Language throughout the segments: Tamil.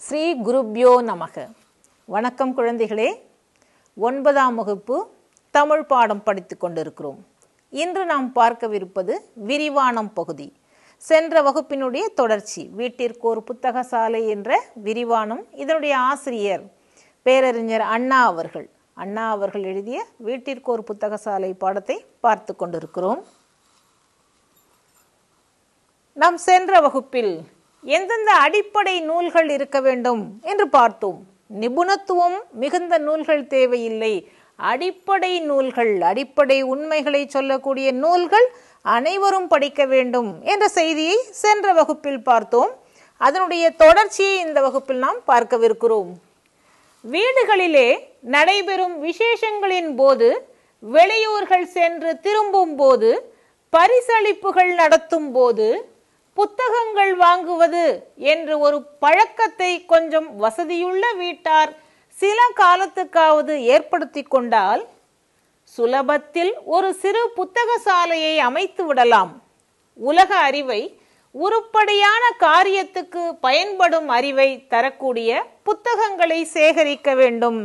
ஸ்ரீ குருப்யோ நமக வணக்கம் குழந்தைகளே ஒன்பதாம் வகுப்பு தமிழ் பாடம் படித்து கொண்டிருக்கிறோம் இன்று நாம் பார்க்கவிருப்பது விரிவானம் பகுதி சென்ற வகுப்பினுடைய தொடர்ச்சி வீட்டிற்கு ஒரு புத்தக சாலை என்ற விரிவானம் இதனுடைய ஆசிரியர் பேரறிஞர் அண்ணா அவர்கள் அண்ணா அவர்கள் எழுதிய வீட்டிற்கு ஒரு புத்தக சாலை பாடத்தை பார்த்து கொண்டிருக்கிறோம் நாம் சென்ற வகுப்பில் எந்தெந்த அடிப்படை நூல்கள் இருக்க வேண்டும் என்று பார்த்தோம் நிபுணத்துவம் மிகுந்த நூல்கள் தேவையில்லை அடிப்படை நூல்கள் அடிப்படை உண்மைகளை சொல்லக்கூடிய நூல்கள் அனைவரும் படிக்க வேண்டும் என்ற செய்தியை சென்ற வகுப்பில் பார்த்தோம் அதனுடைய தொடர்ச்சியை இந்த வகுப்பில் நாம் பார்க்கவிருக்கிறோம் வீடுகளிலே நடைபெறும் விசேஷங்களின் போது வெளியூர்கள் சென்று திரும்பும் போது பரிசளிப்புகள் நடத்தும் போது புத்தகங்கள் வாங்குவது என்று ஒரு பழக்கத்தை கொஞ்சம் வசதியுள்ள வீட்டார் சில காலத்துக்காவது ஏற்படுத்தி கொண்டால் சுலபத்தில் ஒரு சிறு புத்தக சாலையை அமைத்து விடலாம் உலக அறிவை உருப்படியான காரியத்துக்கு பயன்படும் அறிவை தரக்கூடிய புத்தகங்களை சேகரிக்க வேண்டும்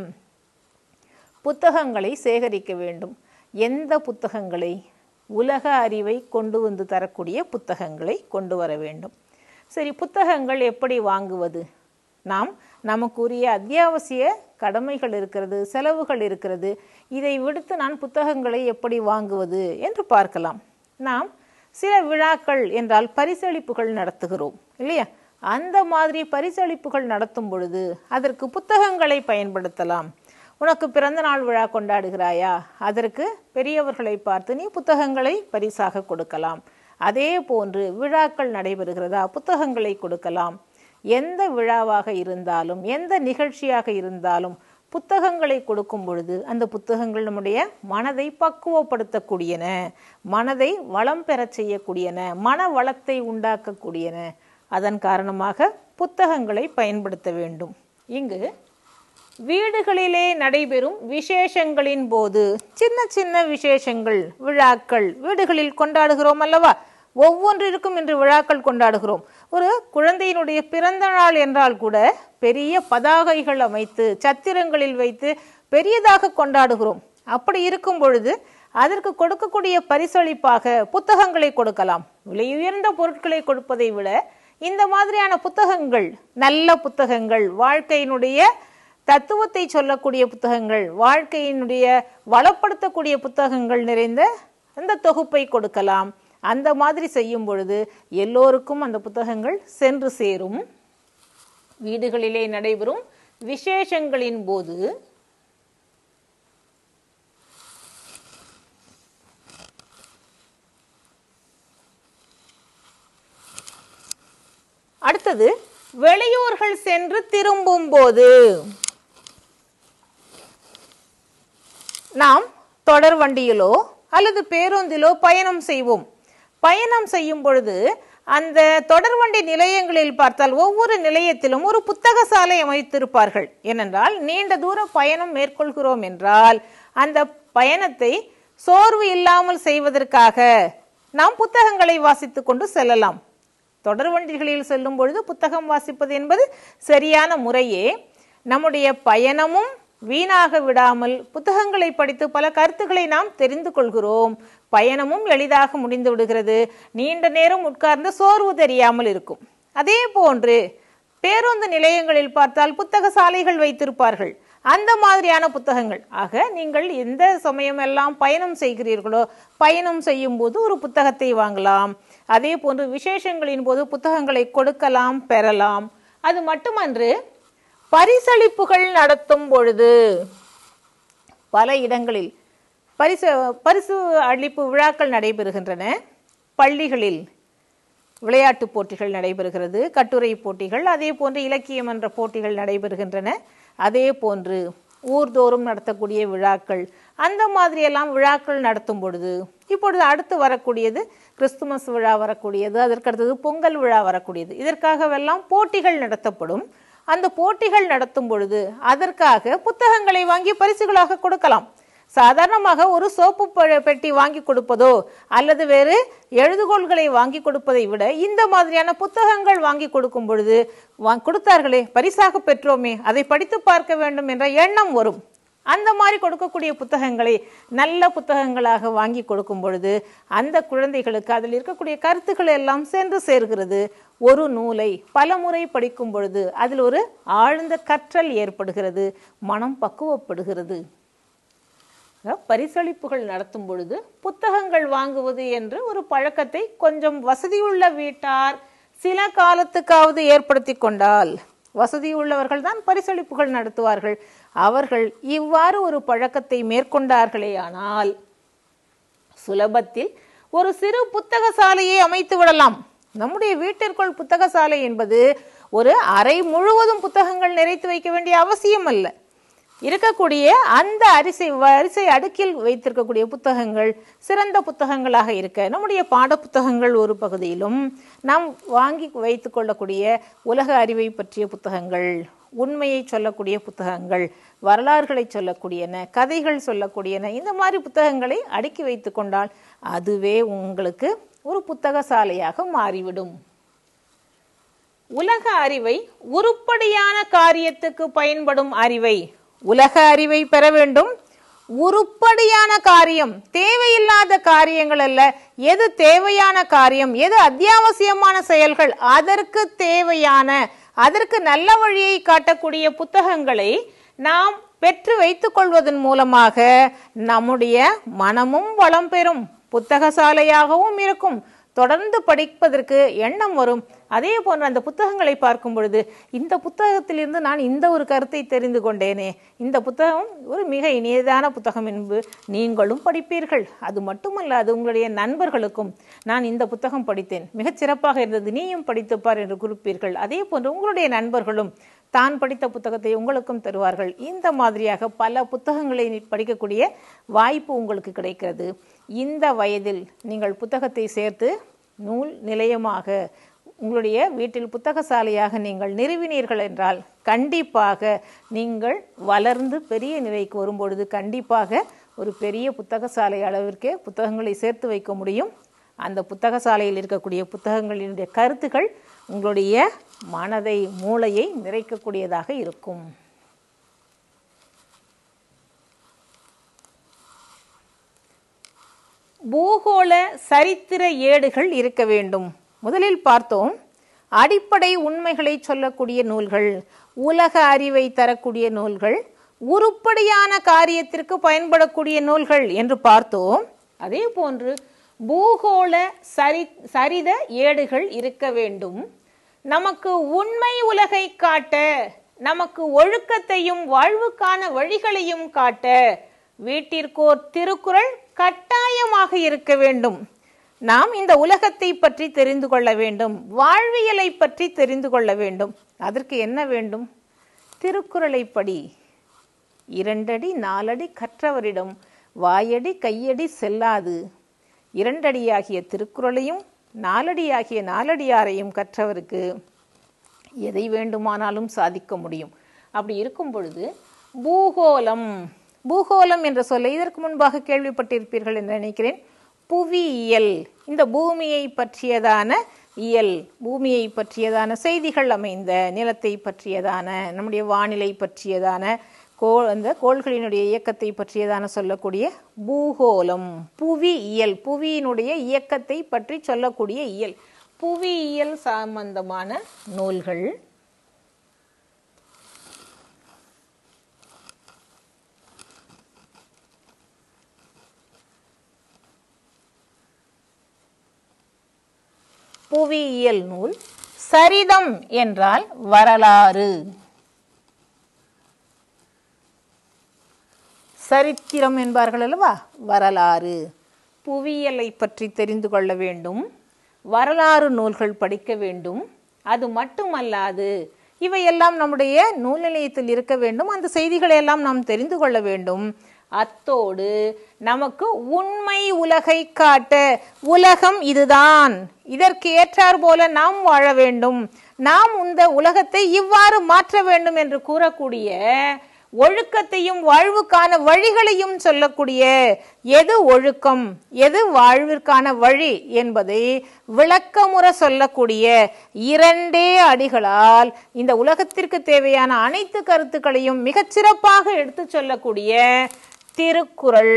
புத்தகங்களை சேகரிக்க வேண்டும் எந்த புத்தகங்களை உலக அறிவை கொண்டு வந்து தரக்கூடிய புத்தகங்களை கொண்டு வர வேண்டும் சரி புத்தகங்கள் எப்படி வாங்குவது நாம் நமக்குரிய அத்தியாவசிய கடமைகள் இருக்கிறது செலவுகள் இருக்கிறது இதை விடுத்து நான் புத்தகங்களை எப்படி வாங்குவது என்று பார்க்கலாம் நாம் சில விழாக்கள் என்றால் பரிசளிப்புகள் நடத்துகிறோம் இல்லையா அந்த மாதிரி பரிசளிப்புகள் நடத்தும் பொழுது அதற்கு புத்தகங்களை பயன்படுத்தலாம் உனக்கு பிறந்த நாள் விழா கொண்டாடுகிறாயா அதற்கு பெரியவர்களை பார்த்து நீ புத்தகங்களை பரிசாக கொடுக்கலாம் அதே போன்று விழாக்கள் நடைபெறுகிறதா புத்தகங்களை கொடுக்கலாம் எந்த விழாவாக இருந்தாலும் எந்த நிகழ்ச்சியாக இருந்தாலும் புத்தகங்களை கொடுக்கும் பொழுது அந்த புத்தகங்கள் நம்முடைய மனதை பக்குவப்படுத்தக்கூடியன மனதை வளம் பெறச் செய்யக்கூடியன மன வளத்தை உண்டாக்கக்கூடியன அதன் காரணமாக புத்தகங்களை பயன்படுத்த வேண்டும் இங்கு வீடுகளிலே நடைபெறும் விசேஷங்களின் போது சின்ன சின்ன விசேஷங்கள் விழாக்கள் வீடுகளில் கொண்டாடுகிறோம் அல்லவா ஒவ்வொன்றிற்கும் இன்று விழாக்கள் கொண்டாடுகிறோம் ஒரு குழந்தையினுடைய பிறந்த நாள் என்றால் கூட பெரிய பதாகைகள் அமைத்து சத்திரங்களில் வைத்து பெரியதாக கொண்டாடுகிறோம் அப்படி இருக்கும் பொழுது அதற்கு கொடுக்கக்கூடிய பரிசளிப்பாக புத்தகங்களை கொடுக்கலாம் விலையுயர்ந்த பொருட்களை கொடுப்பதை விட இந்த மாதிரியான புத்தகங்கள் நல்ல புத்தகங்கள் வாழ்க்கையினுடைய தத்துவத்தை சொல்லக்கூடிய புத்தகங்கள் வாழ்க்கையினுடைய வளப்படுத்தக்கூடிய புத்தகங்கள் நிறைந்த அந்த தொகுப்பை கொடுக்கலாம் அந்த மாதிரி செய்யும் பொழுது எல்லோருக்கும் அந்த புத்தகங்கள் சென்று சேரும் வீடுகளிலே நடைபெறும் விசேஷங்களின் போது அடுத்தது வெளியூர்கள் சென்று திரும்பும் போது நாம் தொடர் வண்டியிலோ அல்லது பேருந்திலோ பயணம் செய்வோம் பயணம் செய்யும் பொழுது அந்த தொடர்வண்டி நிலையங்களில் பார்த்தால் ஒவ்வொரு நிலையத்திலும் ஒரு புத்தக சாலை அமைத்திருப்பார்கள் ஏனென்றால் நீண்ட தூர பயணம் மேற்கொள்கிறோம் என்றால் அந்த பயணத்தை சோர்வு இல்லாமல் செய்வதற்காக நாம் புத்தகங்களை வாசித்து கொண்டு செல்லலாம் தொடர்வண்டிகளில் செல்லும் பொழுது புத்தகம் வாசிப்பது என்பது சரியான முறையே நம்முடைய பயணமும் வீணாக விடாமல் புத்தகங்களை படித்து பல கருத்துக்களை நாம் தெரிந்து கொள்கிறோம் பயணமும் எளிதாக முடிந்து விடுகிறது நீண்ட நேரம் உட்கார்ந்து சோர்வு தெரியாமல் இருக்கும் அதே போன்று பேருந்து நிலையங்களில் பார்த்தால் புத்தக சாலைகள் வைத்திருப்பார்கள் அந்த மாதிரியான புத்தகங்கள் ஆக நீங்கள் எந்த சமயம் எல்லாம் பயணம் செய்கிறீர்களோ பயணம் செய்யும் போது ஒரு புத்தகத்தை வாங்கலாம் அதே போன்று விசேஷங்களின் போது புத்தகங்களை கொடுக்கலாம் பெறலாம் அது மட்டுமன்று பரிசளிப்புகள் நடத்தும் பொழுது பல இடங்களில் பரிசு பரிசு அளிப்பு விழாக்கள் நடைபெறுகின்றன பள்ளிகளில் விளையாட்டு போட்டிகள் நடைபெறுகிறது கட்டுரை போட்டிகள் அதே போன்று இலக்கியம் என்ற போட்டிகள் நடைபெறுகின்றன அதே போன்று ஊர்தோறும் நடத்தக்கூடிய விழாக்கள் அந்த மாதிரியெல்லாம் விழாக்கள் நடத்தும் பொழுது இப்பொழுது அடுத்து வரக்கூடியது கிறிஸ்துமஸ் விழா வரக்கூடியது அதற்கடுத்தது பொங்கல் விழா வரக்கூடியது இதற்காகவெல்லாம் போட்டிகள் நடத்தப்படும் அந்த போட்டிகள் நடத்தும் பொழுது அதற்காக புத்தகங்களை வாங்கி பரிசுகளாக கொடுக்கலாம் சாதாரணமாக ஒரு சோப்பு ப- பெட்டி வாங்கி கொடுப்பதோ அல்லது வேறு எழுதுகோள்களை வாங்கி கொடுப்பதை விட இந்த மாதிரியான புத்தகங்கள் வாங்கி கொடுக்கும் பொழுது வா கொடுத்தார்களே பரிசாக பெற்றோமே அதை படித்து பார்க்க வேண்டும் என்ற எண்ணம் வரும் அந்த மாதிரி கொடுக்கக்கூடிய புத்தகங்களை நல்ல புத்தகங்களாக வாங்கி கொடுக்கும் பொழுது அந்த குழந்தைகளுக்கு அதில் இருக்கக்கூடிய கருத்துக்கள் எல்லாம் சென்று சேர்கிறது ஒரு நூலை பல முறை படிக்கும் பொழுது அதில் ஒரு ஆழ்ந்த கற்றல் ஏற்படுகிறது மனம் பக்குவப்படுகிறது அஹ் பரிசளிப்புகள் நடத்தும் பொழுது புத்தகங்கள் வாங்குவது என்று ஒரு பழக்கத்தை கொஞ்சம் வசதியுள்ள வீட்டார் சில காலத்துக்காவது ஏற்படுத்தி கொண்டால் வசதியுள்ளவர்கள் தான் பரிசளிப்புகள் நடத்துவார்கள் அவர்கள் இவ்வாறு ஒரு பழக்கத்தை மேற்கொண்டார்களேயானால் சுலபத்தில் ஒரு சிறு புத்தக சாலையை அமைத்து விடலாம் நம்முடைய வீட்டிற்குள் புத்தக சாலை என்பது ஒரு அறை முழுவதும் புத்தகங்கள் நிறைத்து வைக்க வேண்டிய அவசியம் அல்ல இருக்கக்கூடிய அந்த அரிசை வரிசை அடுக்கில் வைத்திருக்கக்கூடிய புத்தகங்கள் சிறந்த புத்தகங்களாக இருக்க நம்முடைய பாட புத்தகங்கள் ஒரு பகுதியிலும் நாம் வாங்கி வைத்துக் கொள்ளக்கூடிய உலக அறிவை பற்றிய புத்தகங்கள் உண்மையை சொல்லக்கூடிய புத்தகங்கள் வரலாறுகளை சொல்லக்கூடியன கதைகள் சொல்லக்கூடியன இந்த மாதிரி புத்தகங்களை அடுக்கி வைத்துக் கொண்டால் அதுவே உங்களுக்கு ஒரு புத்தக சாலையாக மாறிவிடும் உலக அறிவை உருப்படியான காரியத்துக்கு பயன்படும் அறிவை உலக அறிவை பெற வேண்டும் உருப்படியான காரியம் தேவையில்லாத காரியங்கள் அல்ல எது தேவையான காரியம் எது அத்தியாவசியமான செயல்கள் அதற்கு தேவையான அதற்கு நல்ல வழியை காட்டக்கூடிய புத்தகங்களை நாம் பெற்று வைத்துக் கொள்வதன் மூலமாக நம்முடைய மனமும் வளம் பெறும் புத்தக சாலையாகவும் இருக்கும் தொடர்ந்து படிப்பதற்கு எண்ணம் வரும் அதே போன்று அந்த புத்தகங்களை பார்க்கும் பொழுது இந்த புத்தகத்திலிருந்து நான் இந்த ஒரு கருத்தை தெரிந்து கொண்டேனே இந்த புத்தகம் ஒரு மிக இனியதான புத்தகம் என்பது நீங்களும் படிப்பீர்கள் அது மட்டுமல்ல அது உங்களுடைய நண்பர்களுக்கும் நான் இந்த புத்தகம் படித்தேன் மிகச் சிறப்பாக இருந்தது நீயும் படித்துப்பார் என்று குறிப்பீர்கள் அதே போன்று உங்களுடைய நண்பர்களும் தான் படித்த புத்தகத்தை உங்களுக்கும் தருவார்கள் இந்த மாதிரியாக பல புத்தகங்களை நீ படிக்கக்கூடிய வாய்ப்பு உங்களுக்கு கிடைக்கிறது இந்த வயதில் நீங்கள் புத்தகத்தை சேர்த்து நூல் நிலையமாக உங்களுடைய வீட்டில் புத்தக சாலையாக நீங்கள் நிறுவினீர்கள் என்றால் கண்டிப்பாக நீங்கள் வளர்ந்து பெரிய நிலைக்கு வரும்பொழுது கண்டிப்பாக ஒரு பெரிய புத்தக சாலை அளவிற்கே புத்தகங்களை சேர்த்து வைக்க முடியும் அந்த புத்தக சாலையில் இருக்கக்கூடிய புத்தகங்களினுடைய கருத்துக்கள் உங்களுடைய மனதை மூளையை நிறைக்கக்கூடியதாக இருக்கும் பூகோள சரித்திர ஏடுகள் இருக்க வேண்டும் முதலில் பார்த்தோம் அடிப்படை உண்மைகளை சொல்லக்கூடிய நூல்கள் உலக அறிவை தரக்கூடிய நூல்கள் உருப்படியான காரியத்திற்கு பயன்படக்கூடிய நூல்கள் என்று பார்த்தோம் அதே போன்று பூகோள சரி சரித ஏடுகள் இருக்க வேண்டும் நமக்கு உண்மை உலகை காட்ட நமக்கு ஒழுக்கத்தையும் வாழ்வுக்கான வழிகளையும் காட்ட வீட்டிற்கோர் திருக்குறள் கட்டாயமாக இருக்க வேண்டும் நாம் இந்த உலகத்தை பற்றி தெரிந்து கொள்ள வேண்டும் வாழ்வியலை பற்றி தெரிந்து கொள்ள வேண்டும் அதற்கு என்ன வேண்டும் திருக்குறளை படி இரண்டடி நாலடி கற்றவரிடம் வாயடி கையடி செல்லாது இரண்டடியாகிய திருக்குறளையும் நாலடியாகிய நாலடியாரையும் கற்றவருக்கு எதை வேண்டுமானாலும் சாதிக்க முடியும் அப்படி இருக்கும் பொழுது பூகோளம் பூகோளம் என்ற சொல்லை இதற்கு முன்பாக கேள்விப்பட்டிருப்பீர்கள் என்று நினைக்கிறேன் புவியியல் இந்த பூமியை பற்றியதான இயல் பூமியை பற்றியதான செய்திகள் அமைந்த நிலத்தை பற்றியதான நம்முடைய வானிலை பற்றியதான கோ அந்த கோள்களினுடைய இயக்கத்தை பற்றியதான சொல்லக்கூடிய பூகோளம் புவியியல் புவியினுடைய இயக்கத்தை பற்றி சொல்லக்கூடிய இயல் புவியியல் சம்பந்தமான நூல்கள் புவியியல் நூல் சரிதம் என்றால் வரலாறு சரித்திரம் என்பார்கள் அல்லவா வரலாறு புவியியலை பற்றி தெரிந்து கொள்ள வேண்டும் வரலாறு நூல்கள் படிக்க வேண்டும் அது மட்டுமல்லாது இவையெல்லாம் நம்முடைய நூல் நிலையத்தில் இருக்க வேண்டும் அந்த செய்திகளை எல்லாம் நாம் தெரிந்து கொள்ள வேண்டும் அத்தோடு நமக்கு உண்மை உலகை காட்ட உலகம் இதுதான் இதற்கு ஏற்றார் போல நாம் வாழ வேண்டும் நாம் இந்த உலகத்தை இவ்வாறு மாற்ற வேண்டும் என்று கூறக்கூடிய ஒழுக்கத்தையும் வாழ்வுக்கான வழிகளையும் சொல்லக்கூடிய எது ஒழுக்கம் எது வாழ்விற்கான வழி என்பதை விளக்கமுற சொல்லக்கூடிய இரண்டே அடிகளால் இந்த உலகத்திற்கு தேவையான அனைத்து கருத்துக்களையும் மிகச்சிறப்பாக எடுத்து சொல்லக்கூடிய திருக்குறள்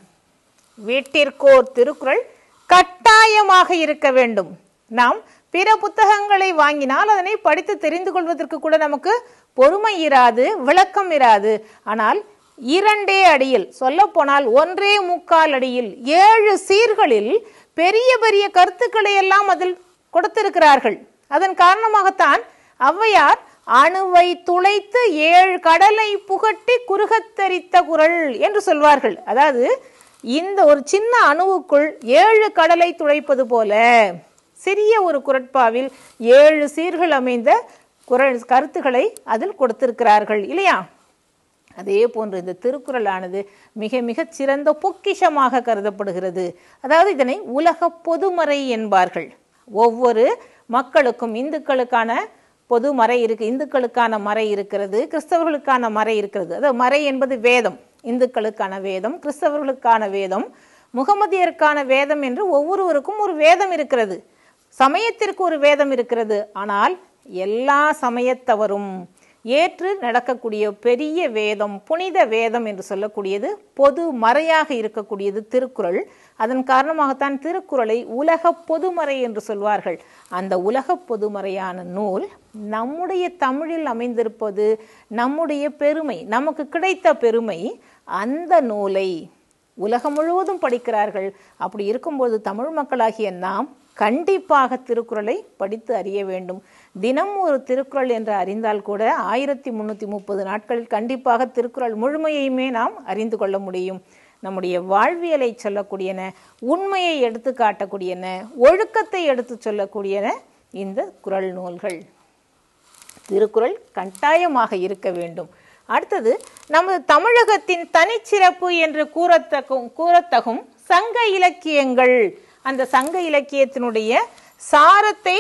வீட்டிற்கோர் திருக்குறள் கட்டாயமாக இருக்க வேண்டும் நாம் பிற புத்தகங்களை வாங்கினால் அதனை படித்து தெரிந்து கொள்வதற்கு கூட நமக்கு பொறுமை இராது விளக்கம் இராது ஆனால் இரண்டே அடியில் சொல்லப்போனால் ஒன்றே முக்கால் அடியில் ஏழு சீர்களில் பெரிய பெரிய கருத்துக்களை எல்லாம் அதில் கொடுத்திருக்கிறார்கள் அதன் காரணமாகத்தான் ஔவையார் அணுவை துளைத்து ஏழு கடலை புகட்டி குறுகத்தரித்த குரல் என்று சொல்வார்கள் அதாவது இந்த ஒரு சின்ன அணுவுக்குள் ஏழு கடலை துளைப்பது போல சிறிய ஒரு குரட்பாவில் ஏழு சீர்கள் அமைந்த குரல் கருத்துக்களை அதில் கொடுத்திருக்கிறார்கள் இல்லையா அதே போன்று இந்த திருக்குறளானது மிக மிகச் சிறந்த பொக்கிஷமாக கருதப்படுகிறது அதாவது இதனை உலக பொதுமறை என்பார்கள் ஒவ்வொரு மக்களுக்கும் இந்துக்களுக்கான பொது மறை இருக்கு இந்துக்களுக்கான மறை இருக்கிறது கிறிஸ்தவர்களுக்கான மறை இருக்கிறது அதாவது மறை என்பது வேதம் இந்துக்களுக்கான வேதம் கிறிஸ்தவர்களுக்கான வேதம் முகமதியருக்கான வேதம் என்று ஒவ்வொருவருக்கும் ஒரு வேதம் இருக்கிறது சமயத்திற்கு ஒரு வேதம் இருக்கிறது ஆனால் எல்லா சமயத்தவரும் ஏற்று நடக்கக்கூடிய பெரிய வேதம் புனித வேதம் என்று சொல்லக்கூடியது பொது மறையாக இருக்கக்கூடியது திருக்குறள் அதன் காரணமாகத்தான் திருக்குறளை உலக பொதுமறை என்று சொல்வார்கள் அந்த உலக பொதுமறையான நூல் நம்முடைய தமிழில் அமைந்திருப்பது நம்முடைய பெருமை நமக்கு கிடைத்த பெருமை அந்த நூலை உலகம் முழுவதும் படிக்கிறார்கள் அப்படி இருக்கும்போது தமிழ் மக்களாகிய நாம் கண்டிப்பாக திருக்குறளை படித்து அறிய வேண்டும் தினம் ஒரு திருக்குறள் என்று அறிந்தால் கூட ஆயிரத்தி முன்னூற்றி முப்பது நாட்களில் கண்டிப்பாக திருக்குறள் முழுமையுமே நாம் அறிந்து கொள்ள முடியும் நம்முடைய வாழ்வியலை சொல்லக்கூடியன உண்மையை எடுத்து காட்டக்கூடியன ஒழுக்கத்தை எடுத்து சொல்லக்கூடியன இந்த குறள் நூல்கள் திருக்குறள் கட்டாயமாக இருக்க வேண்டும் அடுத்தது நமது தமிழகத்தின் தனிச்சிறப்பு என்று கூறத்தகும் கூறத்தகும் சங்க இலக்கியங்கள் அந்த சங்க இலக்கியத்தினுடைய சாரத்தை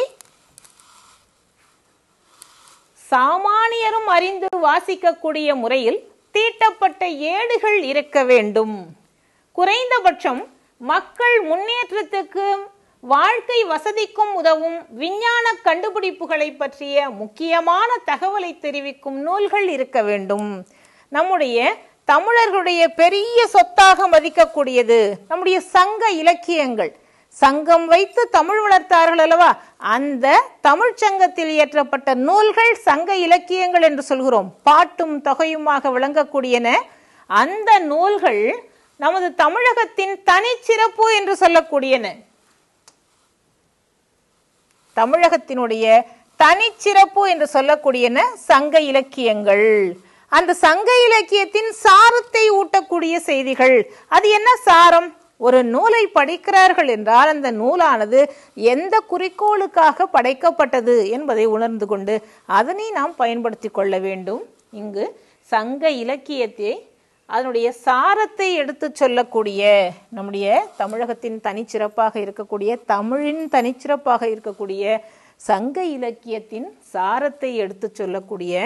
சாமானியரும் அறிந்து வாசிக்கக்கூடிய முறையில் தீட்டப்பட்ட ஏடுகள் இருக்க வேண்டும் குறைந்தபட்சம் மக்கள் முன்னேற்றத்துக்கு வாழ்க்கை வசதிக்கும் உதவும் விஞ்ஞான கண்டுபிடிப்புகளை பற்றிய முக்கியமான தகவலை தெரிவிக்கும் நூல்கள் இருக்க வேண்டும் நம்முடைய தமிழர்களுடைய பெரிய சொத்தாக மதிக்கக்கூடியது நம்முடைய சங்க இலக்கியங்கள் சங்கம் வைத்து தமிழ் வளர்த்தார்கள் அல்லவா அந்த தமிழ் சங்கத்தில் இயற்றப்பட்ட நூல்கள் சங்க இலக்கியங்கள் என்று சொல்கிறோம் பாட்டும் தொகையுமாக விளங்கக்கூடியன அந்த நூல்கள் நமது தமிழகத்தின் தனிச்சிறப்பு என்று சொல்லக்கூடியன தமிழகத்தினுடைய தனிச்சிறப்பு என்று சொல்லக்கூடியன சங்க இலக்கியங்கள் அந்த சங்க இலக்கியத்தின் சாரத்தை ஊட்டக்கூடிய செய்திகள் அது என்ன சாரம் ஒரு நூலை படிக்கிறார்கள் என்றால் அந்த நூலானது எந்த குறிக்கோளுக்காக படைக்கப்பட்டது என்பதை உணர்ந்து கொண்டு அதனை நாம் பயன்படுத்தி கொள்ள வேண்டும் இங்கு சங்க இலக்கியத்தை அதனுடைய சாரத்தை எடுத்து சொல்லக்கூடிய நம்முடைய தமிழகத்தின் தனிச்சிறப்பாக இருக்கக்கூடிய தமிழின் தனிச்சிறப்பாக இருக்கக்கூடிய சங்க இலக்கியத்தின் சாரத்தை எடுத்து சொல்லக்கூடிய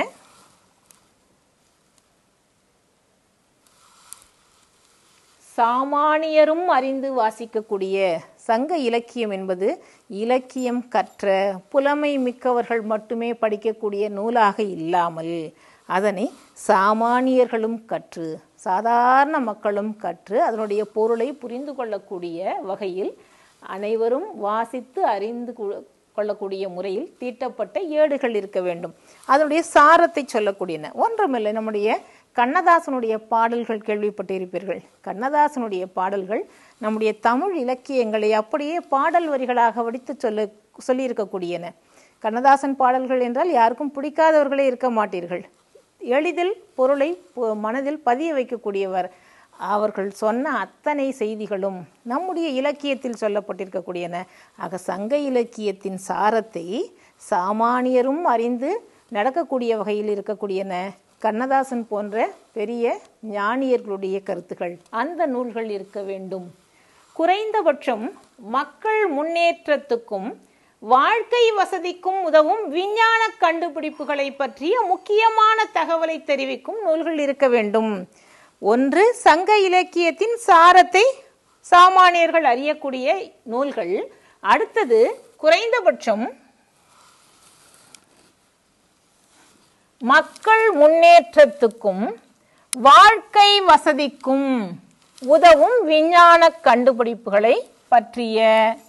சாமானியரும் அறிந்து வாசிக்கக்கூடிய சங்க இலக்கியம் என்பது இலக்கியம் கற்ற புலமை மிக்கவர்கள் மட்டுமே படிக்கக்கூடிய நூலாக இல்லாமல் அதனை சாமானியர்களும் கற்று சாதாரண மக்களும் கற்று அதனுடைய பொருளை புரிந்து கொள்ளக்கூடிய வகையில் அனைவரும் வாசித்து அறிந்து கொள்ளக்கூடிய முறையில் தீட்டப்பட்ட ஏடுகள் இருக்க வேண்டும் அதனுடைய சாரத்தை சொல்லக்கூடியன ஒன்றுமில்லை நம்முடைய கண்ணதாசனுடைய பாடல்கள் கேள்விப்பட்டிருப்பீர்கள் கண்ணதாசனுடைய பாடல்கள் நம்முடைய தமிழ் இலக்கியங்களை அப்படியே பாடல் வரிகளாக வடித்து சொல்ல சொல்லியிருக்கக்கூடியன கண்ணதாசன் பாடல்கள் என்றால் யாருக்கும் பிடிக்காதவர்களே இருக்க மாட்டீர்கள் எளிதில் பொருளை மனதில் பதிய வைக்கக்கூடியவர் அவர்கள் சொன்ன அத்தனை செய்திகளும் நம்முடைய இலக்கியத்தில் சொல்லப்பட்டிருக்கக்கூடியன ஆக சங்க இலக்கியத்தின் சாரத்தை சாமானியரும் அறிந்து நடக்கக்கூடிய வகையில் இருக்கக்கூடியன கண்ணதாசன் போன்ற பெரிய ஞானியர்களுடைய கருத்துக்கள் அந்த நூல்கள் இருக்க வேண்டும் குறைந்தபட்சம் மக்கள் முன்னேற்றத்துக்கும் வாழ்க்கை வசதிக்கும் உதவும் விஞ்ஞான கண்டுபிடிப்புகளை பற்றிய முக்கியமான தகவலை தெரிவிக்கும் நூல்கள் இருக்க வேண்டும் ஒன்று சங்க இலக்கியத்தின் சாரத்தை சாமானியர்கள் அறியக்கூடிய நூல்கள் அடுத்தது குறைந்தபட்சம் மக்கள் முன்னேற்றத்துக்கும் வாழ்க்கை வசதிக்கும் உதவும் விஞ்ஞான கண்டுபிடிப்புகளை பற்றிய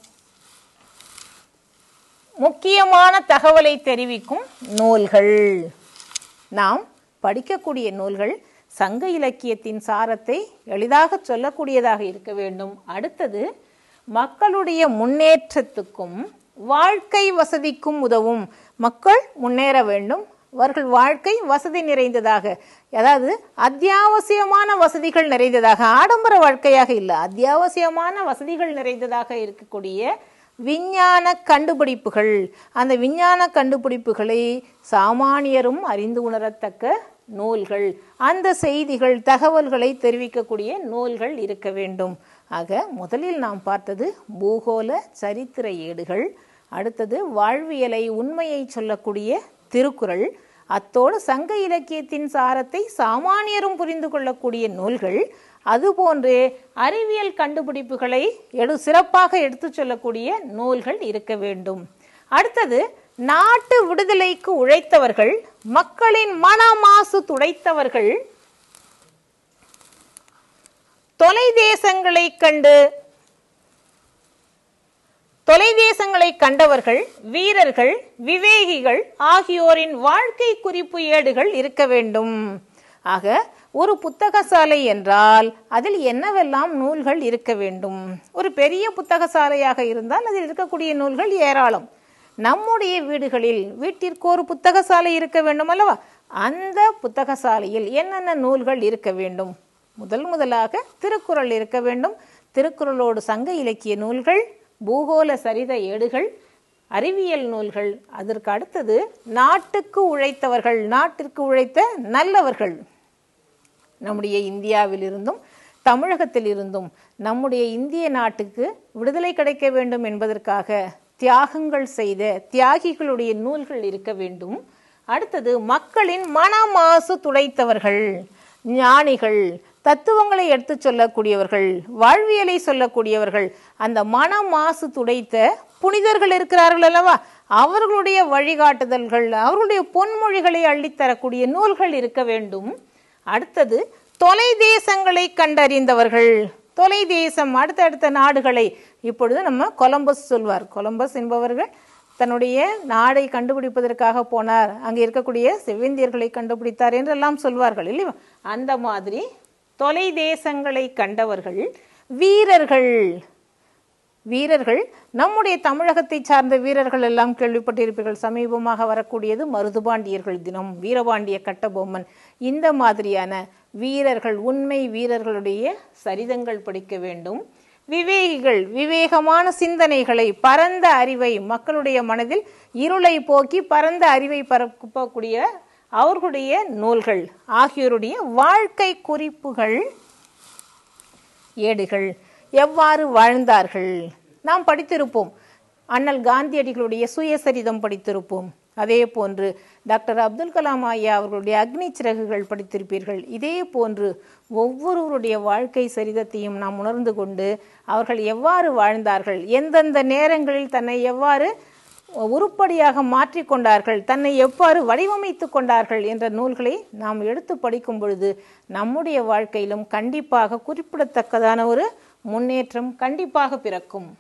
முக்கியமான தகவலை தெரிவிக்கும் நூல்கள் நாம் படிக்கக்கூடிய நூல்கள் சங்க இலக்கியத்தின் சாரத்தை எளிதாக சொல்லக்கூடியதாக இருக்க வேண்டும் அடுத்தது மக்களுடைய முன்னேற்றத்துக்கும் வாழ்க்கை வசதிக்கும் உதவும் மக்கள் முன்னேற வேண்டும் அவர்கள் வாழ்க்கை வசதி நிறைந்ததாக அதாவது அத்தியாவசியமான வசதிகள் நிறைந்ததாக ஆடம்பர வாழ்க்கையாக இல்லை அத்தியாவசியமான வசதிகள் நிறைந்ததாக இருக்கக்கூடிய விஞ்ஞான கண்டுபிடிப்புகள் அந்த விஞ்ஞான கண்டுபிடிப்புகளை சாமானியரும் அறிந்து உணரத்தக்க நூல்கள் அந்த செய்திகள் தகவல்களை தெரிவிக்கக்கூடிய நூல்கள் இருக்க வேண்டும் ஆக முதலில் நாம் பார்த்தது பூகோள சரித்திர ஏடுகள் அடுத்தது வாழ்வியலை உண்மையை சொல்லக்கூடிய திருக்குறள் அத்தோடு சங்க இலக்கியத்தின் சாரத்தை சாமானியரும் புரிந்து கொள்ளக்கூடிய நூல்கள் அதுபோன்று அறிவியல் கண்டுபிடிப்புகளை எடு சிறப்பாக எடுத்துச் சொல்லக்கூடிய நூல்கள் இருக்க வேண்டும் அடுத்தது நாட்டு விடுதலைக்கு உழைத்தவர்கள் மக்களின் மனமாசு துடைத்தவர்கள் தொலைதேசங்களை கண்டு தொலைதேசங்களை கண்டவர்கள் வீரர்கள் விவேகிகள் ஆகியோரின் வாழ்க்கை குறிப்பு ஏடுகள் இருக்க வேண்டும் ஆக ஒரு புத்தகசாலை என்றால் அதில் என்னவெல்லாம் நூல்கள் இருக்க வேண்டும் ஒரு பெரிய புத்தகசாலையாக இருந்தால் அதில் இருக்கக்கூடிய நூல்கள் ஏராளம் நம்முடைய வீடுகளில் வீட்டிற்கு ஒரு புத்தகசாலை இருக்க வேண்டும் அல்லவா அந்த புத்தகசாலையில் என்னென்ன நூல்கள் இருக்க வேண்டும் முதல் முதலாக திருக்குறள் இருக்க வேண்டும் திருக்குறளோடு சங்க இலக்கிய நூல்கள் பூகோள சரித ஏடுகள் அறிவியல் நூல்கள் அதற்கு அடுத்தது நாட்டுக்கு உழைத்தவர்கள் நாட்டிற்கு உழைத்த நல்லவர்கள் நம்முடைய இந்தியாவில் இருந்தும் தமிழகத்தில் இருந்தும் நம்முடைய இந்திய நாட்டுக்கு விடுதலை கிடைக்க வேண்டும் என்பதற்காக தியாகங்கள் செய்த தியாகிகளுடைய நூல்கள் இருக்க வேண்டும் அடுத்தது மக்களின் மனமாசு துடைத்தவர்கள் ஞானிகள் தத்துவங்களை எடுத்து சொல்லக்கூடியவர்கள் வாழ்வியலை சொல்லக்கூடியவர்கள் அந்த மன மாசு துடைத்த புனிதர்கள் இருக்கிறார்கள் அல்லவா அவர்களுடைய வழிகாட்டுதல்கள் அவர்களுடைய பொன்மொழிகளை அள்ளித்தரக்கூடிய நூல்கள் இருக்க வேண்டும் அடுத்தது தொலை தேசங்களை கண்டறிந்தவர்கள் தொலை தேசம் அடுத்தடுத்த நாடுகளை இப்பொழுது நம்ம கொலம்பஸ் சொல்வார் கொலம்பஸ் என்பவர்கள் தன்னுடைய நாடை கண்டுபிடிப்பதற்காக போனார் அங்கே இருக்கக்கூடிய செவ்விந்தியர்களை கண்டுபிடித்தார் என்றெல்லாம் சொல்வார்கள் இல்லையா அந்த மாதிரி தொலை தேசங்களை கண்டவர்கள் வீரர்கள் வீரர்கள் நம்முடைய தமிழகத்தை சார்ந்த வீரர்கள் எல்லாம் கேள்விப்பட்டிருப்பீர்கள் சமீபமாக வரக்கூடியது மருதுபாண்டியர்கள் தினம் வீரபாண்டிய கட்டபொம்மன் இந்த மாதிரியான வீரர்கள் உண்மை வீரர்களுடைய சரிதங்கள் படிக்க வேண்டும் விவேகிகள் விவேகமான சிந்தனைகளை பரந்த அறிவை மக்களுடைய மனதில் இருளை போக்கி பரந்த அறிவை பரப்பக்கூடிய அவர்களுடைய நூல்கள் ஆகியோருடைய வாழ்க்கை குறிப்புகள் ஏடுகள் எவ்வாறு வாழ்ந்தார்கள் நாம் படித்திருப்போம் அண்ணல் காந்தியடிகளுடைய சுயசரிதம் படித்திருப்போம் அதே போன்று டாக்டர் அப்துல் கலாம் ஐயா அவர்களுடைய அக்னி சிறகுகள் படித்திருப்பீர்கள் இதே போன்று ஒவ்வொருவருடைய வாழ்க்கை சரிதத்தையும் நாம் உணர்ந்து கொண்டு அவர்கள் எவ்வாறு வாழ்ந்தார்கள் எந்தெந்த நேரங்களில் தன்னை எவ்வாறு உருப்படியாக மாற்றிக்கொண்டார்கள் தன்னை எவ்வாறு வடிவமைத்து கொண்டார்கள் என்ற நூல்களை நாம் எடுத்து படிக்கும் பொழுது நம்முடைய வாழ்க்கையிலும் கண்டிப்பாக குறிப்பிடத்தக்கதான ஒரு முன்னேற்றம் கண்டிப்பாக பிறக்கும்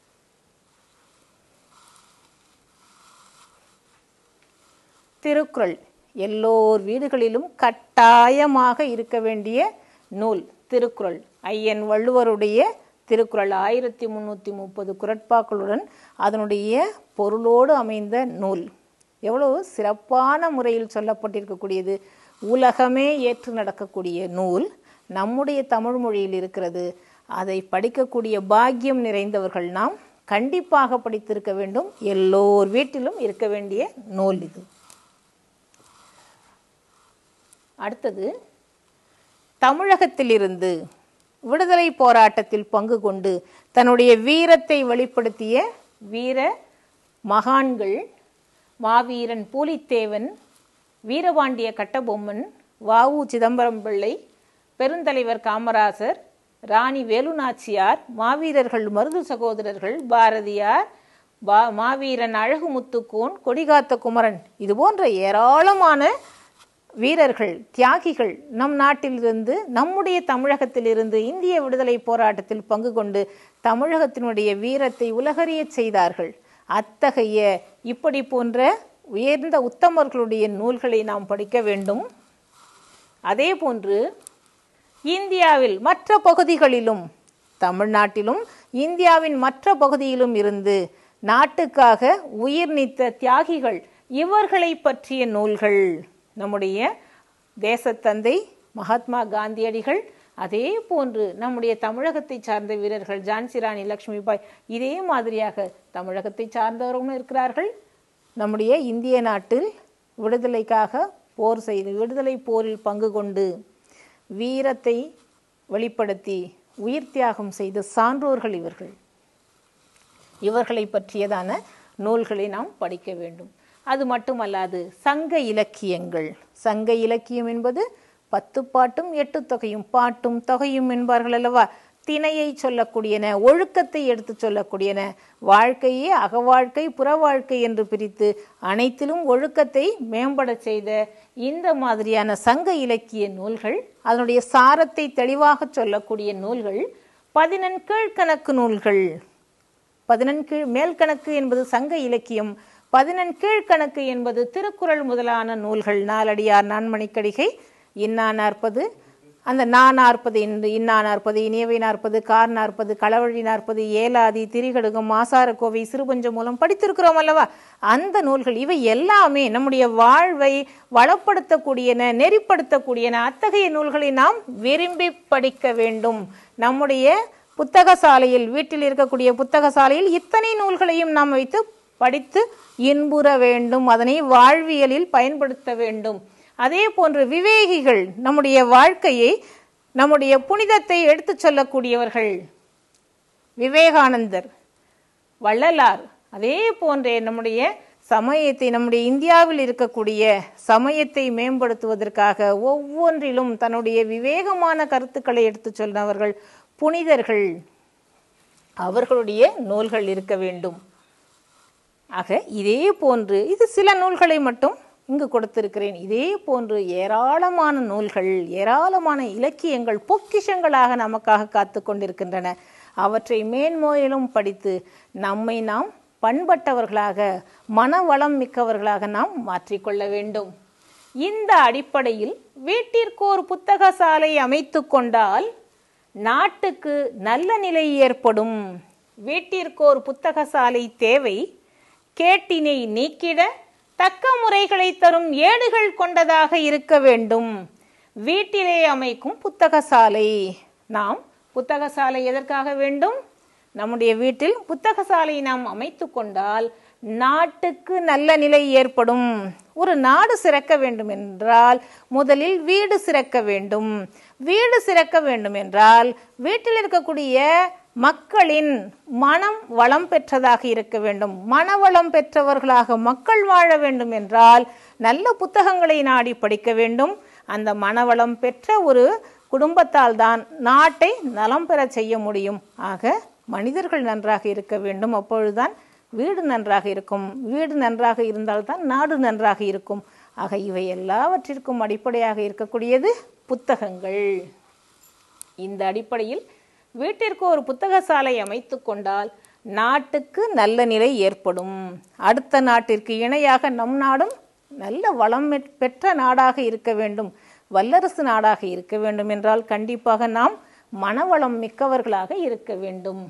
திருக்குறள் எல்லோர் வீடுகளிலும் கட்டாயமாக இருக்க வேண்டிய நூல் திருக்குறள் ஐயன் வள்ளுவருடைய திருக்குறள் ஆயிரத்தி முந்நூற்றி முப்பது குரட்பாக்களுடன் அதனுடைய பொருளோடு அமைந்த நூல் எவ்வளவு சிறப்பான முறையில் சொல்லப்பட்டிருக்கக்கூடியது உலகமே ஏற்று நடக்கக்கூடிய நூல் நம்முடைய தமிழ் மொழியில் இருக்கிறது அதை படிக்கக்கூடிய பாக்கியம் நிறைந்தவர்கள் நாம் கண்டிப்பாக படித்திருக்க வேண்டும் எல்லோர் வீட்டிலும் இருக்க வேண்டிய நூல் இது அடுத்தது தமிழகத்திலிருந்து விடுதலை போராட்டத்தில் பங்கு கொண்டு தன்னுடைய வீரத்தை வெளிப்படுத்திய வீர மகான்கள் மாவீரன் பூலித்தேவன் வீரபாண்டிய கட்டபொம்மன் வாவு சிதம்பரம் பிள்ளை பெருந்தலைவர் காமராசர் ராணி வேலுநாச்சியார் மாவீரர்கள் மருது சகோதரர்கள் பாரதியார் பா மாவீரன் அழகுமுத்துக்கோன் கொடிகாத்த குமரன் இது போன்ற ஏராளமான வீரர்கள் தியாகிகள் நம் நாட்டிலிருந்து நம்முடைய தமிழகத்திலிருந்து இந்திய விடுதலை போராட்டத்தில் பங்கு கொண்டு தமிழகத்தினுடைய வீரத்தை உலகறியச் செய்தார்கள் அத்தகைய இப்படி போன்ற உயர்ந்த உத்தமர்களுடைய நூல்களை நாம் படிக்க வேண்டும் அதே போன்று இந்தியாவில் மற்ற பகுதிகளிலும் தமிழ்நாட்டிலும் இந்தியாவின் மற்ற பகுதியிலும் இருந்து நாட்டுக்காக உயிர் நீத்த தியாகிகள் இவர்களை பற்றிய நூல்கள் நம்முடைய தேசத்தந்தை மகாத்மா காந்தியடிகள் அதே போன்று நம்முடைய தமிழகத்தை சார்ந்த வீரர்கள் ஜான்சி ராணி லக்ஷ்மிபாய் இதே மாதிரியாக தமிழகத்தை சார்ந்தவர்களும் இருக்கிறார்கள் நம்முடைய இந்திய நாட்டில் விடுதலைக்காக போர் செய்து விடுதலை போரில் பங்கு கொண்டு வீரத்தை வெளிப்படுத்தி உயிர் தியாகம் செய்த சான்றோர்கள் இவர்கள் இவர்களை பற்றியதான நூல்களை நாம் படிக்க வேண்டும் அது மட்டுமல்லாது சங்க இலக்கியங்கள் சங்க இலக்கியம் என்பது பத்து பாட்டும் எட்டு தொகையும் பாட்டும் தொகையும் என்பார்கள் அல்லவா திணையை சொல்லக்கூடியன ஒழுக்கத்தை எடுத்து சொல்லக்கூடியன வாழ்க்கையே அகவாழ்க்கை புற வாழ்க்கை என்று பிரித்து அனைத்திலும் ஒழுக்கத்தை மேம்பட செய்த இந்த மாதிரியான சங்க இலக்கிய நூல்கள் அதனுடைய சாரத்தை தெளிவாக சொல்லக்கூடிய நூல்கள் பதினெண் கீழ்கணக்கு நூல்கள் பதினெண் கீழ் மேல் கணக்கு என்பது சங்க இலக்கியம் பதினெண் கீழ்கணக்கு என்பது திருக்குறள் முதலான நூல்கள் நாலடியார் நான்மணிக்கடிகை இன்னா நாற்பது அந்த நா நாற்பது இன்று இன்னா நாற்பது இனியவை நாற்பது கார் நாற்பது களவழி நாற்பது ஏலாதி திரிகடுகம் ஆசாரக்கோவை சிறுபஞ்சம் மூலம் படித்திருக்கிறோம் அல்லவா அந்த நூல்கள் இவை எல்லாமே நம்முடைய வாழ்வை வளப்படுத்தக்கூடியன நெறிப்படுத்தக்கூடியன அத்தகைய நூல்களை நாம் விரும்பி படிக்க வேண்டும் நம்முடைய புத்தக சாலையில் வீட்டில் இருக்கக்கூடிய புத்தக சாலையில் இத்தனை நூல்களையும் நாம் வைத்து படித்து இன்புற வேண்டும் அதனை வாழ்வியலில் பயன்படுத்த வேண்டும் அதே போன்று விவேகிகள் நம்முடைய வாழ்க்கையை நம்முடைய புனிதத்தை எடுத்துச் சொல்லக்கூடியவர்கள் விவேகானந்தர் வள்ளலார் அதே போன்றே நம்முடைய சமயத்தை நம்முடைய இந்தியாவில் இருக்கக்கூடிய சமயத்தை மேம்படுத்துவதற்காக ஒவ்வொன்றிலும் தன்னுடைய விவேகமான கருத்துக்களை எடுத்துச் சொன்னவர்கள் புனிதர்கள் அவர்களுடைய நூல்கள் இருக்க வேண்டும் ஆக இதே போன்று இது சில நூல்களை மட்டும் இங்கு கொடுத்திருக்கிறேன் இதே போன்று ஏராளமான நூல்கள் ஏராளமான இலக்கியங்கள் பொக்கிஷங்களாக நமக்காக காத்து கொண்டிருக்கின்றன அவற்றை மேன்மோயிலும் படித்து நம்மை நாம் பண்பட்டவர்களாக மனவளம் மிக்கவர்களாக நாம் மாற்றிக்கொள்ள வேண்டும் இந்த அடிப்படையில் வீட்டிற்கு ஒரு புத்தக சாலை அமைத்து கொண்டால் நாட்டுக்கு நல்ல நிலை ஏற்படும் வீட்டிற்கு ஒரு புத்தக சாலை தேவை கேட்டினை நீக்கிட தக்க முறைகளை தரும் ஏடுகள் கொண்டதாக இருக்க வேண்டும் வீட்டிலே அமைக்கும் புத்தக சாலை நாம் புத்தக சாலை எதற்காக வேண்டும் நம்முடைய வீட்டில் புத்தக சாலை நாம் அமைத்து கொண்டால் நாட்டுக்கு நல்ல நிலை ஏற்படும் ஒரு நாடு சிறக்க வேண்டும் என்றால் முதலில் வீடு சிறக்க வேண்டும் வீடு சிறக்க வேண்டும் என்றால் வீட்டில் இருக்கக்கூடிய மக்களின் மனம் வளம் பெற்றதாக இருக்க வேண்டும் மனவளம் பெற்றவர்களாக மக்கள் வாழ வேண்டும் என்றால் நல்ல புத்தகங்களை நாடி படிக்க வேண்டும் அந்த மனவளம் பெற்ற ஒரு குடும்பத்தால் தான் நாட்டை நலம் பெற செய்ய முடியும் ஆக மனிதர்கள் நன்றாக இருக்க வேண்டும் அப்பொழுதுதான் வீடு நன்றாக இருக்கும் வீடு நன்றாக இருந்தால்தான் நாடு நன்றாக இருக்கும் ஆக இவை எல்லாவற்றிற்கும் அடிப்படையாக இருக்கக்கூடியது புத்தகங்கள் இந்த அடிப்படையில் வீட்டிற்கு ஒரு புத்தக சாலை அமைத்து கொண்டால் நாட்டுக்கு நல்ல நிலை ஏற்படும் அடுத்த நாட்டிற்கு இணையாக நம் நாடும் நல்ல வளம் பெற்ற நாடாக இருக்க வேண்டும் வல்லரசு நாடாக இருக்க வேண்டும் என்றால் கண்டிப்பாக நாம் மனவளம் மிக்கவர்களாக இருக்க வேண்டும்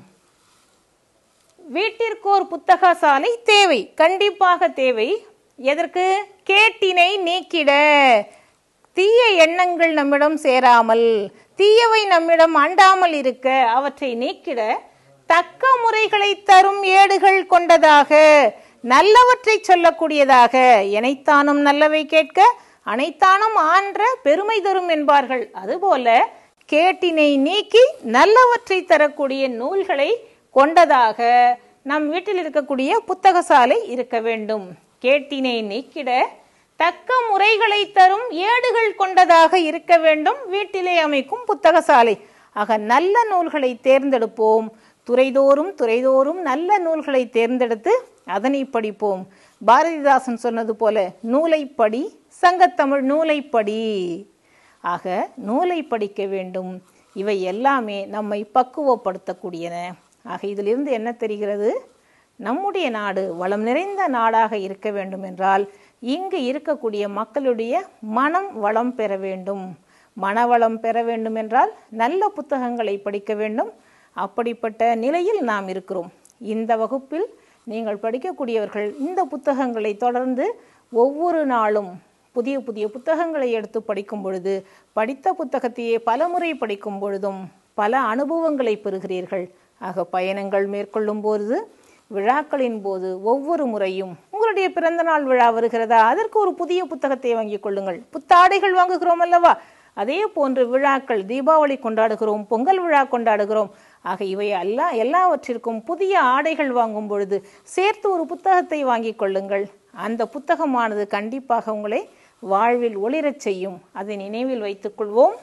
வீட்டிற்கு ஒரு புத்தக சாலை தேவை கண்டிப்பாக தேவை எதற்கு கேட்டினை நீக்கிட தீய எண்ணங்கள் நம்மிடம் சேராமல் தீயவை நம்மிடம் அண்டாமல் இருக்க அவற்றை நீக்கிட தக்க முறைகளை தரும் ஏடுகள் கொண்டதாக நல்லவற்றை சொல்லக்கூடியதாக எனைத்தானும் நல்லவை கேட்க அனைத்தானும் ஆன்ற பெருமை தரும் என்பார்கள் அதுபோல கேட்டினை நீக்கி நல்லவற்றை தரக்கூடிய நூல்களை கொண்டதாக நம் வீட்டில் இருக்கக்கூடிய புத்தக சாலை இருக்க வேண்டும் கேட்டினை நீக்கிட தக்க முறைகளை தரும் ஏடுகள் கொண்டதாக இருக்க வேண்டும் வீட்டிலே அமைக்கும் புத்தக சாலை ஆக நல்ல நூல்களை தேர்ந்தெடுப்போம் துறைதோறும் துறைதோறும் நல்ல நூல்களை தேர்ந்தெடுத்து அதனை படிப்போம் பாரதிதாசன் சொன்னது போல நூலை படி சங்கத்தமிழ் நூலை படி ஆக நூலை படிக்க வேண்டும் இவை எல்லாமே நம்மை பக்குவப்படுத்தக்கூடியன ஆக இதிலிருந்து என்ன தெரிகிறது நம்முடைய நாடு வளம் நிறைந்த நாடாக இருக்க வேண்டும் என்றால் இங்கு இருக்கக்கூடிய மக்களுடைய மனம் வளம் பெற வேண்டும் மனவளம் பெற வேண்டும் என்றால் நல்ல புத்தகங்களை படிக்க வேண்டும் அப்படிப்பட்ட நிலையில் நாம் இருக்கிறோம் இந்த வகுப்பில் நீங்கள் படிக்கக்கூடியவர்கள் இந்த புத்தகங்களை தொடர்ந்து ஒவ்வொரு நாளும் புதிய புதிய புத்தகங்களை எடுத்து படிக்கும் பொழுது படித்த புத்தகத்தையே பலமுறை படிக்கும் பொழுதும் பல அனுபவங்களை பெறுகிறீர்கள் ஆக பயணங்கள் மேற்கொள்ளும் போது விழாக்களின் போது ஒவ்வொரு முறையும் உங்களுடைய பிறந்த நாள் விழா வருகிறதா அதற்கு ஒரு புதிய புத்தகத்தை வாங்கிக் கொள்ளுங்கள் புத்தாடைகள் வாங்குகிறோம் அல்லவா அதே போன்று விழாக்கள் தீபாவளி கொண்டாடுகிறோம் பொங்கல் விழா கொண்டாடுகிறோம் ஆக இவை எல்லா எல்லாவற்றிற்கும் புதிய ஆடைகள் வாங்கும் பொழுது சேர்த்து ஒரு புத்தகத்தை வாங்கிக் கொள்ளுங்கள் அந்த புத்தகமானது கண்டிப்பாக உங்களை வாழ்வில் ஒளிரச் செய்யும் அதை நினைவில் வைத்துக் கொள்வோம்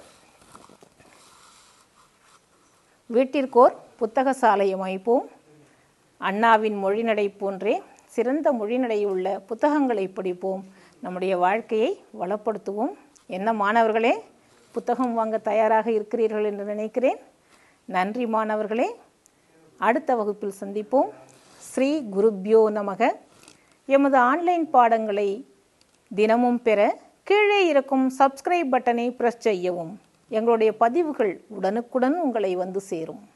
வீட்டிற்கோர் புத்தக சாலை அமைப்போம் அண்ணாவின் மொழிநடை போன்றே சிறந்த மொழிநடை உள்ள புத்தகங்களை படிப்போம் நம்முடைய வாழ்க்கையை வளப்படுத்துவோம் என்ன மாணவர்களே புத்தகம் வாங்க தயாராக இருக்கிறீர்கள் என்று நினைக்கிறேன் நன்றி மாணவர்களே அடுத்த வகுப்பில் சந்திப்போம் ஸ்ரீ குருப்யோ நமக எமது ஆன்லைன் பாடங்களை தினமும் பெற கீழே இருக்கும் சப்ஸ்கிரைப் பட்டனை பிரஸ் செய்யவும் எங்களுடைய பதிவுகள் உடனுக்குடன் உங்களை வந்து சேரும்